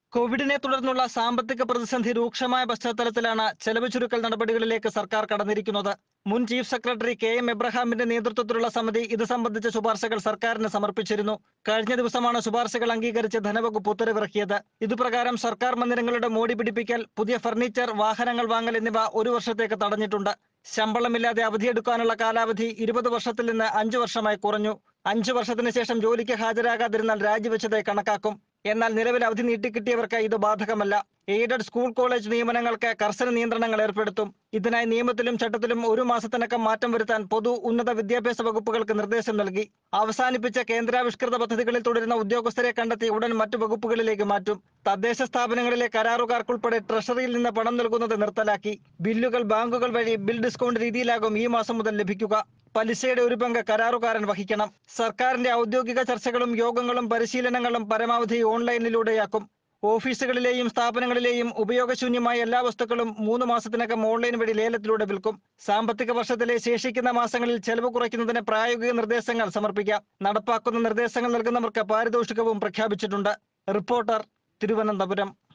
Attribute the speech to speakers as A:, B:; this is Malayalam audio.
A: കോവിഡിനെ തുടർന്നുള്ള സാമ്പത്തിക പ്രതിസന്ധി രൂക്ഷമായ പശ്ചാത്തലത്തിലാണ് ചെലവ് ചുരുക്കൽ നടപടികളിലേക്ക് സർക്കാർ കടന്നിരിക്കുന്നത് മുൻ ചീഫ് സെക്രട്ടറി കെ എം എബ്രഹാമിന്റെ നേതൃത്വത്തിലുള്ള സമിതി ഇത് സംബന്ധിച്ച ശുപാർശകൾ സർക്കാരിന് സമർപ്പിച്ചിരുന്നു കഴിഞ്ഞ ദിവസമാണ് ശുപാർശകൾ അംഗീകരിച്ച് ധനവകുപ്പ് ഉത്തരവിറക്കിയത് ഇതുപ്രകാരം സർക്കാർ മന്ദിരങ്ങളുടെ മോടി പിടിപ്പിക്കൽ പുതിയ ഫർണിച്ചർ വാഹനങ്ങൾ വാങ്ങൽ എന്നിവ ഒരു വർഷത്തേക്ക് തടഞ്ഞിട്ടുണ്ട് ശമ്പളമില്ലാതെ അവധിയെടുക്കാനുള്ള കാലാവധി ഇരുപത് വർഷത്തിൽ നിന്ന് അഞ്ചു വർഷമായി കുറഞ്ഞു അഞ്ചു വർഷത്തിന് ശേഷം ജോലിക്ക് ഹാജരാകാതിരുന്നാൽ രാജിവെച്ചതായി കണക്കാക്കും എന്നാൽ നിലവിൽ അവധി നീട്ടിക്കിട്ടിയവർക്ക് ഇത് ബാധകമല്ല എയ്ഡഡ് സ്കൂൾ കോളേജ് നിയമനങ്ങൾക്ക് കർശന നിയന്ത്രണങ്ങൾ ഏർപ്പെടുത്തും ഇതിനായി നിയമത്തിലും ചട്ടത്തിലും ഒരു മാസത്തിനകം മാറ്റം വരുത്താൻ പൊതു ഉന്നത വിദ്യാഭ്യാസ വകുപ്പുകൾക്ക് നിർദ്ദേശം നൽകി അവസാനിപ്പിച്ച കേന്ദ്രാവിഷ്കൃത പദ്ധതികളിൽ തുടരുന്ന ഉദ്യോഗസ്ഥരെ കണ്ടെത്തി ഉടൻ മറ്റു വകുപ്പുകളിലേക്ക് മാറ്റും തദ്ദേശ സ്ഥാപനങ്ങളിലെ കരാറുകാർക്കുൾപ്പെടെ ട്രഷറിയിൽ നിന്ന് പണം നൽകുന്നത് നിർത്തലാക്കി ബില്ലുകൾ ബാങ്കുകൾ വഴി ബിൽ ഡിസ്കൗണ്ട് രീതിയിലാകും ഈ മാസം മുതൽ ലഭിക്കുക പലിശയുടെ ഒരു പങ്ക് കരാറുകാരൻ വഹിക്കണം സർക്കാരിന്റെ ഔദ്യോഗിക ചർച്ചകളും യോഗങ്ങളും പരിശീലനങ്ങളും പരമാവധി ഓൺലൈനിലൂടെയാക്കും ഓഫീസുകളിലെയും സ്ഥാപനങ്ങളിലെയും ഉപയോഗശൂന്യമായ എല്ലാ വസ്തുക്കളും മൂന്ന് മാസത്തിനകം ഓൺലൈൻ വഴി ലേലത്തിലൂടെ വിൽക്കും സാമ്പത്തിക വർഷത്തിലെ ശേഷിക്കുന്ന മാസങ്ങളിൽ ചെലവ് കുറയ്ക്കുന്നതിന് പ്രായോഗിക നിർദ്ദേശങ്ങൾ സമർപ്പിക്കാം നടപ്പാക്കുന്ന നിർദ്ദേശങ്ങൾ നൽകുന്നവർക്ക് പാരിതോഷികവും പ്രഖ്യാപിച്ചിട്ടുണ്ട് റിപ്പോർട്ടർ തിരുവനന്തപുരം